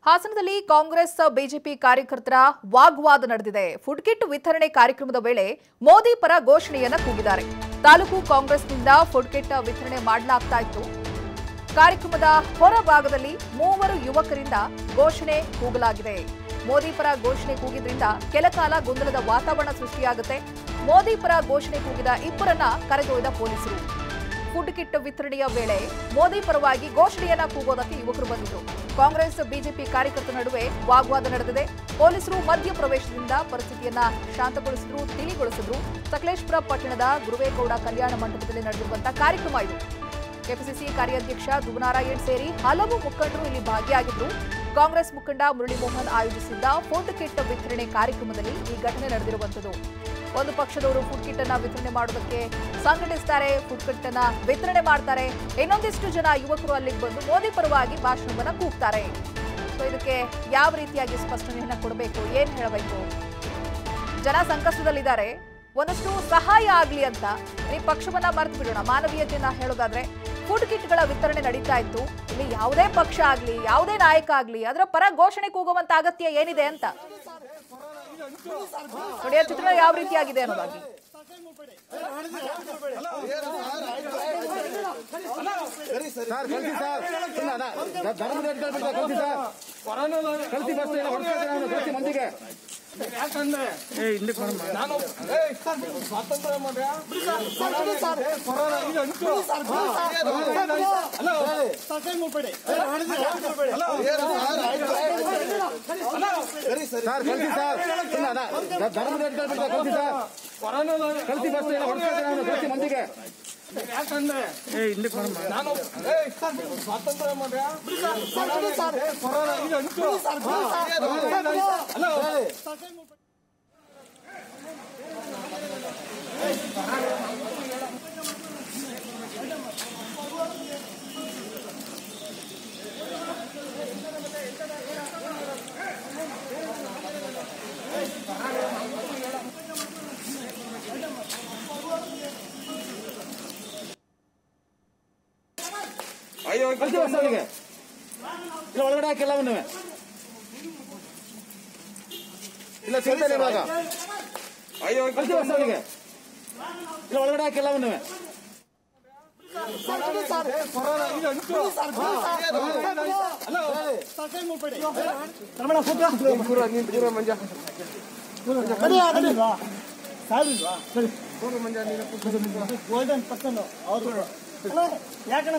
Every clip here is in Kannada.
ಹಾಸನದಲ್ಲಿ ಕಾಂಗ್ರೆಸ್ ಬಿಜೆಪಿ ಕಾರ್ಯಕರ್ತರ ವಾಗ್ವಾದ ನಡೆದಿದೆ ಫುಡ್ ಕಿಟ್ ವಿತರಣೆ ಕಾರ್ಯಕ್ರಮದ ವೇಳೆ ಮೋದಿ ಪರ ಘೋಷಣೆಯನ್ನ ಕೂಗಿದ್ದಾರೆ ತಾಲೂಕು ಕಾಂಗ್ರೆಸ್ನಿಂದ ಫುಡ್ ಕಿಟ್ ವಿತರಣೆ ಮಾಡಲಾಗ್ತಾ ಇತ್ತು ಕಾರ್ಯಕ್ರಮದ ಹೊರಭಾಗದಲ್ಲಿ ಮೂವರು ಯುವಕರಿಂದ ಘೋಷಣೆ ಕೂಗಲಾಗಿದೆ ಮೋದಿ ಪರ ಘೋಷಣೆ ಕೂಗಿದ್ರಿಂದ ಕೆಲಕಾಲ ಗೊಂದಲದ ವಾತಾವರಣ ಸೃಷ್ಟಿಯಾಗುತ್ತೆ ಮೋದಿ ಪರ ಘೋಷಣೆ ಕೂಗಿದ ಇಬ್ಬರನ್ನ ಕರೆದೊಯ್ದ ಪೊಲೀಸರು ಫುಡ್ ಕಿಟ್ ವಿತರಣೆಯ ವೇಳೆ ಮೋದಿ ಪರವಾಗಿ ಘೋಷಣೆಯನ್ನ ಕೂಗೋದಕ್ಕೆ ಯುವಕರು ಬಂದಿದ್ರು ಕಾಂಗ್ರೆಸ್ ಬಿಜೆಪಿ ಕಾರ್ಯಕರ್ತರ ನಡುವೆ ವಾಗ್ವಾದ ನಡೆದಿದೆ ಪೊಲೀಸರು ಮಧ್ಯ ಪ್ರವೇಶದಿಂದ ಪರಿಸ್ಥಿತಿಯನ್ನ ಶಾಂತಗೊಳಿಸಿದ್ರು ತಿಳಿಗೊಳಿಸಿದ್ರು ಸಕಲೇಶ್ಪುರ ಪಟ್ಟಣದ ಗುರುವೇಗೌಡ ಕಲ್ಯಾಣ ಮಂಟಪದಲ್ಲಿ ನಡೆದಿರುವಂತಹ ಕಾರ್ಯಕ್ರಮ ಇದು ಕೆಪಿಸಿಸಿ ಕಾರ್ಯಾಧ್ಯಕ್ಷ ಧ್ರುವನಾರಾಯಣ್ ಸೇರಿ ಹಲವು ಮುಖಂಡರು ಇಲ್ಲಿ ಭಾಗಿಯಾಗಿದ್ರು ಕಾಂಗ್ರೆಸ್ ಮುಖಂಡ ಮುರಳಿ ಮೋಹನ್ ಆಯೋಜಿಸಿದ್ದ ಫುಡ್ ಕಿಟ್ ವಿತರಣೆ ಕಾರ್ಯಕ್ರಮದಲ್ಲಿ ಈ ಘಟನೆ ನಡೆದಿರುವಂತದ್ದು ಒಂದು ಪಕ್ಷದವರು ಫುಡ್ ಕಿಟ್ ಅನ್ನ ವಿತರಣೆ ಮಾಡೋದಕ್ಕೆ ಸಂಘಟಿಸ್ತಾರೆ ಫುಡ್ ಕಿಟ್ ಅನ್ನ ವಿತರಣೆ ಮಾಡ್ತಾರೆ ಇನ್ನೊಂದಿಷ್ಟು ಜನ ಯುವಕರು ಅಲ್ಲಿಗೆ ಬಂದು ಮೋದಿ ಪರವಾಗಿ ಭಾಷಣವನ್ನ ಕೂಗ್ತಾರೆ ಸೊ ಇದಕ್ಕೆ ಯಾವ ರೀತಿಯಾಗಿ ಸ್ಪಷ್ಟನೆಯನ್ನ ಕೊಡಬೇಕು ಏನ್ ಹೇಳಬೇಕು ಜನ ಸಂಕಷ್ಟದಲ್ಲಿದ್ದಾರೆ ಒಂದಷ್ಟು ಸಹಾಯ ಆಗ್ಲಿ ಅಂತ ಈ ಪಕ್ಷವನ್ನ ಮರೆತು ಬಿಡೋಣ ಮಾನವೀಯತೆಯನ್ನ ಹೇಳೋದಾದ್ರೆ ಫುಡ್ ಕಿಟ್ಗಳ ವಿತರಣೆ ನಡೀತಾ ಇತ್ತು ಇಲ್ಲಿ ಯಾವುದೇ ಪಕ್ಷ ಆಗ್ಲಿ ಯಾವುದೇ ನಾಯಕ ಆಗ್ಲಿ ಅದರ ಪರ ಘೋಷಣೆ ಕೂಗುವಂತ ಅಗತ್ಯ ಏನಿದೆ ಅಂತ ನೋಡಿ ಆ ಚಿತ್ರ ಯಾವ ರೀತಿಯಾಗಿದೆ ಅನ್ನೋದಾಗಿ ಸರ್ ಕಳಿಸಿ ಸರ್ ಸುಮ್ಮನೆ ಅಣ್ಣ, ದ- ಧರ್ಮದ ರೇಟ್ ಕೇಳ್ಬಿಡ್ತಾರೆ, ಕಳಿಸಿ ಸರ್ ಕಳಿಸಿ ಬಸ್ ಇಲ್ಲ ಹೊಡ್ತಾ ಇದ್ದಾರೆ ಅವ್ನು, ಕಳಿಸಿ ಮಂದಿಗೆ ಸರ್ ಕಳಿಸಿ ಸರ್ ಸುಮ್ಮನೆ ಅಣ್ಣ, ದ- ಧರ್ಮದ ರೇಟ್ ಕೇಳ್ಬಿಡ್ತಾರೆ, ಕಳಿಸಿ ಸರ್ ಕಳಿಸಿ ಬಸ್ ಇಲ್ಲ ಹೊಡ್ತಾ ಇದ್ದಾರೆ ಅವ್ನು, ಕಳಿಸಿ ಮಂದಿಗೆ ಕಳಿಸಿ ಬಸ್ ಅವನಿಗೆ ಇಲ್ಲ ಒಳಗಡೆ ಹಾಕಿಲ್ಲ ಅವನು ಇಲ್ಲ ಸಿಗ್ತಾನೆ ಇವಾಗ ಕಳಿಸಿ ಬಸ್ ಅವನಿಗೆ ಇಲ್ಲ ಒಳಗಡೆ ಹಾಕಿಲ್ಲ ಅವನು ಗೋಲ್ಡನ್ ಪರ್ಸನ್ ಹೌದು ಯಾಕಣ್ಣ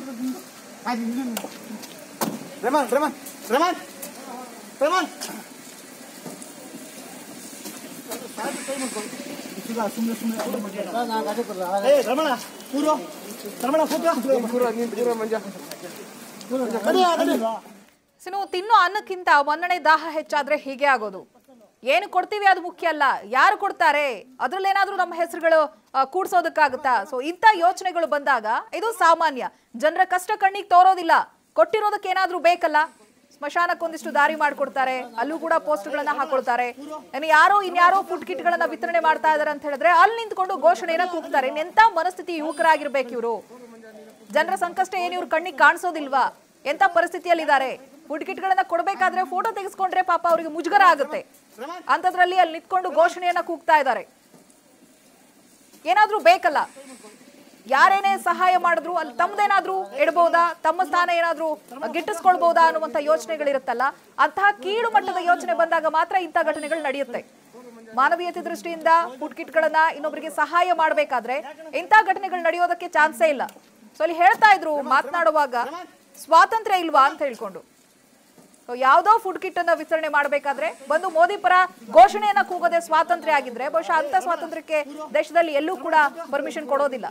ರೆಮಾನ್ ರೆಮಾನ್ ರೆಮಾನ್ ರೆಮಾನ್ ಸುಮ್ಮನೆ ಸುಮ್ಮನೆ ಏ ರಮಣ ಪೂರ್ವ ರಮಣ ಸೊ ನೀವು ತಿನ್ನೋ ಅನ್ನಕ್ಕಿಂತ ಮನ್ನಣೆ ದಾಹ ಹೆಚ್ಚಾದ್ರೆ ಹೀಗೆ ಆಗೋದು ಏನು ಕೊಡ್ತೀವಿ ಅದು ಮುಖ್ಯ ಅಲ್ಲ ಯಾರು ಕೊಡ್ತಾರೆ ಅದ್ರಲ್ಲೇನಾದ್ರೂ ನಮ್ಮ ಹೆಸರುಗಳು ಆ, ಕೂಡ್ಸೋದಕ್ಕಾಗುತ್ತಾ ಸೊ ಇಂಥ ಯೋಚನೆಗಳು ಬಂದಾಗ ಇದು ಸಾಮಾನ್ಯ ಜನರ ಕಷ್ಟ ಕಣ್ಣಿಗೆ ತೋರೋದಿಲ್ಲ ಕೊಟ್ಟಿರೋದಕ್ಕೆ ಏನಾದ್ರೂ ಬೇಕಲ್ಲ ಸ್ಮಶಾನಕ್ಕೆ ಒಂದಿಷ್ಟು ದಾರಿ ಮಾಡ್ಕೊಡ್ತಾರೆ ಅಲ್ಲೂ ಕೂಡ ಪೋಸ್ಟ್ಗಳನ್ನ ಹಾಕೊಳ್ತಾರೆ ಇನ್ನು ಯಾರೋ ಇನ್ಯಾರೋ ಫುಡ್ ಕಿಟ್ಗಳನ್ನ ವಿತರಣೆ ಮಾಡ್ತಾ ಇದಾರೆ ಅಂತ ಹೇಳಿದ್ರೆ ಅಲ್ಲಿ ನಿಂತ್ಕೊಂಡು ಘೋಷಣೆಯನ್ನ ಕೂಗ್ತಾರೆ ಎಂತ ಮನಸ್ಥಿತಿ ಯುವಕರಾಗಿರ್ಬೇಕು ಇವರು ಜನರ ಸಂಕಷ್ಟ ಏನು ಇವ್ರ ಕಣ್ಣಿಗೆ ಕಾಣಿಸೋದಿಲ್ವಾ ಎಂತ ಪರಿಸ್ಥಿತಿಯಲ್ಲಿದ್ದಾರೆ ಫುಡ್ ಕಿಟ್ಗಳನ್ನ ಕೊಡ್ಬೇಕಾದ್ರೆ ಫೋಟೋ ತೆಗೆಸ್ಕೊಂಡ್ರೆ ಪಾಪ ಅವರಿಗೆ ಮುಜುಗರ ಆಗುತ್ತೆ ಅಂತದ್ರಲ್ಲಿ ಅಲ್ಲಿ ನಿಂತ್ಕೊಂಡು ಘೋಷಣೆಯನ್ನ ಕೂಗ್ತಾ ಇದ್ದಾರೆ ಏನಾದ್ರೂ ಬೇಕಲ್ಲ ಯಾರೇನೇ ಸಹಾಯ ಮಾಡಿದ್ರು ಅಲ್ಲಿ ತಮ್ಮದೇನಾದ್ರೂ ಇಡ್ಬೋದಾ ತಮ್ಮ ಸ್ಥಾನ ಏನಾದ್ರೂ ಗಿಟ್ಟಿಸ್ಕೊಳ್ಬಹುದಾ ಅನ್ನುವಂತ ಯೋಚನೆಗಳಿರುತ್ತಲ್ಲ ಅಂತಹ ಕೀಳು ಮಟ್ಟದ ಯೋಚನೆ ಬಂದಾಗ ಮಾತ್ರ ಇಂಥ ಘಟನೆಗಳು ನಡೆಯುತ್ತೆ ಮಾನವೀಯತೆ ದೃಷ್ಟಿಯಿಂದ ಫುಡ್ ಕಿಟ್ಗಳನ್ನ ಇನ್ನೊಬ್ಬರಿಗೆ ಸಹಾಯ ಮಾಡಬೇಕಾದ್ರೆ ಇಂಥ ಘಟನೆಗಳು ನಡೆಯೋದಕ್ಕೆ ಚಾನ್ಸೇ ಇಲ್ಲ ಸೊ ಅಲ್ಲಿ ಹೇಳ್ತಾ ಇದ್ರು ಮಾತನಾಡುವಾಗ ಸ್ವಾತಂತ್ರ್ಯ ಇಲ್ವಾ ಅಂತ ಹೇಳ್ಕೊಂಡು ಸೊ ಯಾವ್ದೋ ಫುಡ್ ಕಿಟ್ ಅನ್ನ ವಿತರಣೆ ಮಾಡಬೇಕಾದ್ರೆ ಬಂದು ಮೋದಿ ಪರ ಘೋಷಣೆಯನ್ನ ಕೂಗೋದೇ ಸ್ವಾತಂತ್ರ್ಯ ಆಗಿದ್ರೆ ಬಹುಶಃ ಅಂತ ಸ್ವಾತಂತ್ರ್ಯಕ್ಕೆ ದೇಶದಲ್ಲಿ ಎಲ್ಲೂ ಕೂಡ ಪರ್ಮಿಷನ್ ಕೊಡೋದಿಲ್ಲ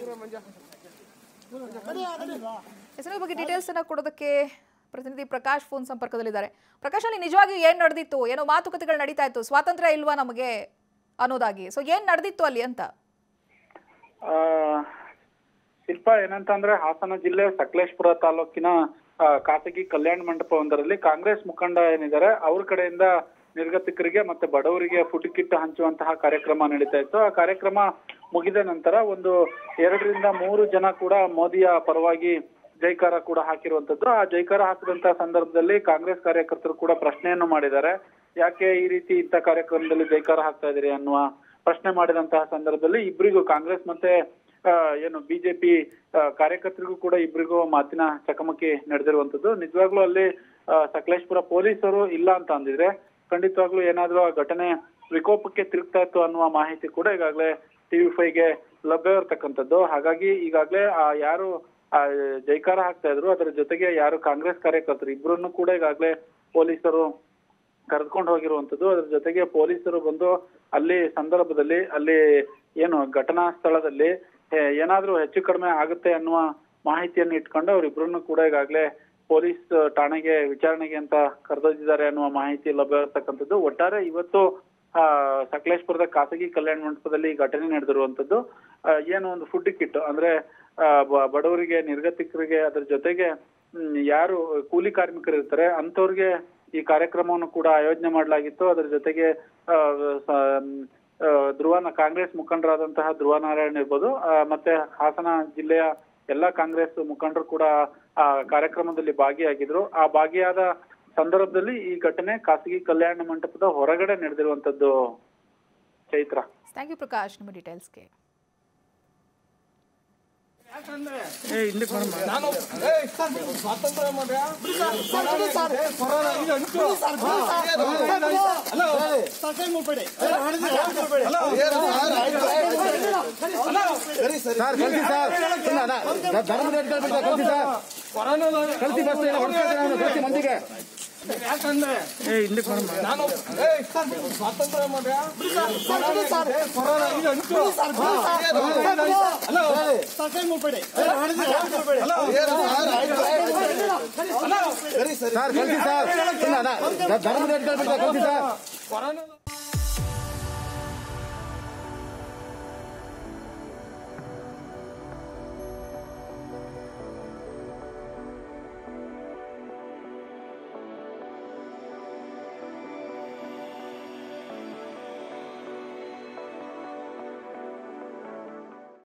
ಹೆಸರು ಬಗ್ಗೆ ಡೀಟೇಲ್ಸ್ ಅನ್ನ ಕೊಡೋದಕ್ಕೆ ಪ್ರತಿನಿಧಿ ಪ್ರಕಾಶ್ ಫೋನ್ ಸಂಪರ್ಕದಲ್ಲಿದ್ದಾರೆ ಪ್ರಕಾಶ್ ಅಲ್ಲಿ ನಿಜವಾಗಿಯೂ ಏನ್ ನಡೆದಿತ್ತು ಏನೋ ಮಾತುಕತೆಗಳು ನಡೀತಾ ಇತ್ತು ಸ್ವಾತಂತ್ರ್ಯ ಇಲ್ವಾ ನಮಗೆ ಅನ್ನೋದಾಗಿ ಸೊ ಏನ್ ನಡೆದಿತ್ತು ಅಲ್ಲಿ ಅಂತ ಆ, ಶಿಲ್ಪ ಏನಂತಂದ್ರೆ ಹಾಸನ ಜಿಲ್ಲೆ ಸಕಲೇಶ್ಪುರ ತಾಲೂಕಿನ ಆ, ಖಾಸಗಿ ಕಲ್ಯಾಣ ಮಂಟಪ ಒಂದರಲ್ಲಿ ಕಾಂಗ್ರೆಸ್ ಮುಖಂಡ ಏನಿದ್ದಾರೆ ಅವ್ರ ಕಡೆಯಿಂದ ನಿರ್ಗತಿಕರಿಗೆ ಮತ್ತೆ ಬಡವರಿಗೆ ಫುಡ್ ಕಿಟ್ ಹಂಚುವಂತಹ ಕಾರ್ಯಕ್ರಮ ನಡೀತಾ ಇತ್ತು ಆ ಕಾರ್ಯಕ್ರಮ ಮುಗಿದ ನಂತರ ಒಂದು ಎರಡರಿಂದ ಮೂರು ಜನ ಕೂಡ ಮೋದಿಯ ಪರವಾಗಿ ಜೈಕಾರ ಕೂಡ ಹಾಕಿರುವಂತದ್ದು ಆ ಜೈಕಾರ ಹಾಕಿದಂತಹ ಸಂದರ್ಭದಲ್ಲಿ ಕಾಂಗ್ರೆಸ್ ಕಾರ್ಯಕರ್ತರು ಕೂಡ ಪ್ರಶ್ನೆಯನ್ನು ಮಾಡಿದ್ದಾರೆ ಯಾಕೆ ಈ ರೀತಿ ಇಂಥ ಕಾರ್ಯಕ್ರಮದಲ್ಲಿ ಜೈಕಾರ ಹಾಕ್ತಾ ಇದೀರಿ ಅನ್ನುವ ಪ್ರಶ್ನೆ ಮಾಡಿದಂತಹ ಸಂದರ್ಭದಲ್ಲಿ ಇಬ್ಬರಿಗೂ ಕಾಂಗ್ರೆಸ್ ಮತ್ತೆ ಆ, ಏನು ಬಿಜೆಪಿ ಕಾರ್ಯಕರ್ತರಿಗೂ ಕೂಡ ಇಬ್ಬರಿಗೂ ಮಾತಿನ ಚಕಮಕಿ ನಡೆದಿರುವಂತದ್ದು ನಿಜವಾಗ್ಲೂ ಅಲ್ಲಿ ಆ, ಸಕಲೇಶ್ಪುರ ಪೊಲೀಸರು ಇಲ್ಲ ಅಂತ ಅಂದಿದ್ರೆ ಖಂಡಿತವಾಗ್ಲೂ ಏನಾದ್ರೂ ಆ ಘಟನೆ ವಿಕೋಪಕ್ಕೆ ತಿರುಗ್ತಾ ಇತ್ತು ಅನ್ನುವ ಮಾಹಿತಿ ಕೂಡ ಈಗಾಗಲೇ ಟಿವಿ ಫೈವ್ಗೆ ಲಭ್ಯವಿರ್ತಕ್ಕಂಥದ್ದು ಹಾಗಾಗಿ ಈಗಾಗಲೇ ಆ ಯಾರು ಆ ಜೈಕಾರ ಹಾಕ್ತಾ ಇದ್ರು ಅದರ ಜೊತೆಗೆ ಯಾರು ಕಾಂಗ್ರೆಸ್ ಕಾರ್ಯಕರ್ತರು ಇಬ್ಬರನ್ನು ಕೂಡ ಈಗಾಗಲೇ ಪೊಲೀಸರು ಕರೆದುಕೊಂಡು ಹೋಗಿರುವಂತದ್ದು ಅದ್ರ ಜೊತೆಗೆ ಪೊಲೀಸರು ಬಂದು ಅಲ್ಲಿ ಸಂದರ್ಭದಲ್ಲಿ ಅಲ್ಲಿ ಏನು ಘಟನಾ ಸ್ಥಳದಲ್ಲಿ ಏ- ಏನಾದ್ರೂ ಹೆಚ್ಚು ಕಡಿಮೆ ಆಗುತ್ತೆ ಅನ್ನುವ ಮಾಹಿತಿಯನ್ನು ಇಟ್ಕೊಂಡು ಅವರಿಬ್ಬರನ್ನು ಕೂಡ ಈಗಾಗಲೇ ಪೊಲೀಸ್ ಠಾಣೆಗೆ ವಿಚಾರಣೆಗೆ ಅಂತ ಕರೆದೊಯ್ದಿದ್ದಾರೆ ಅನ್ನುವ ಮಾಹಿತಿ ಲಭ್ಯ ಇರತಕ್ಕಂಥದ್ದು ಒಟ್ಟಾರೆ ಇವತ್ತು ಆ ಸಕಲೇಶ್ಪುರದ ಖಾಸಗಿ ಕಲ್ಯಾಣ ಮಂಟಪದಲ್ಲಿ ಈ ಘಟನೆ ನಡೆದಿರುವಂತದ್ದು ಆ, ಏನು ಒಂದು ಫುಡ್ ಕಿಟ್ ಅಂದ್ರೆ ಆ, ಬ- ಬಡವರಿಗೆ ನಿರ್ಗತಿಕರಿಗೆ ಅದ್ರ ಜೊತೆಗೆ ಹ್ಮ್, ಯಾರು ಕೂಲಿ ಕಾರ್ಮಿಕರು ಇರ್ತಾರೆ ಅಂತವ್ರಿಗೆ ಈ ಕಾರ್ಯಕ್ರಮವನ್ನು ಕೂಡ ಆಯೋಜನೆ ಮಾಡಲಾಗಿತ್ತು ಅದರ ಜೊತೆಗೆ ಆ, ಸ- ಆ, ಧ್ರುವನ ಕಾಂಗ್ರೆಸ್ ಮುಖಂಡರಾದಂತಹ ಧ್ರುವ ನಾರಾಯಣ್ ಇರ್ಬೋದು ಆ, ಮತ್ತೆ ಹಾಸನ ಜಿಲ್ಲೆಯ ಎಲ್ಲಾ ಕಾಂಗ್ರೆಸ್ ಮುಖಂಡರು ಕೂಡ ಆ ಕಾರ್ಯಕ್ರಮದಲ್ಲಿ ಭಾಗಿಯಾಗಿದ್ರು ಆ ಭಾಗಿಯಾದ ಸಂದರ್ಭದಲ್ಲಿ ಈ ಘಟನೆ ಖಾಸಗಿ ಕಲ್ಯಾಣ ಮಂಟಪದ ಹೊರಗಡೆ ನಡೆದಿರುವಂತದ್ದು ಚೈತ್ರ ಥ್ಯಾಂಕ್ ಯು ಪ್ರಕಾಶ್ ನಿಮ್ಮ ಡೀಟೇಲ್ಸ್ಗೆ ಸರ್ಕಾರ ಮುಟ್ಬೇಡಿ ಸರ್ ಕಳಿಸಿ ಸರ್ ಇಲ್ಲ, ನಾ- ದ- ಧರ್ಮದ ಹಿಡ್ಕೊಳ್ಬಿಡ್ತಾರೆ, ಕಳಿಸಿ ಸರ್ ಕಳಿಸಿ ಫಸ್ಟ್ ಇಲ್ಲ ಹೊಡ್ಸ್ಕೊಳ್ತೀನಿ ನಾನು ಕಳಿಸಿ ಮಂದಿಗೆ ಸರ್ಕಾರ ಮುಟ್ಬೇಡಿ ಸರ್ ಕಳಿಸಿ ಸರ್ ಇಲ್ಲ, ನಾ- ದ- ಧರ್ಮದ ಹಿಡ್ಕೊಳ್ಬಿಡ್ತಾರೆ, ಕಳಿಸಿ ಸರ್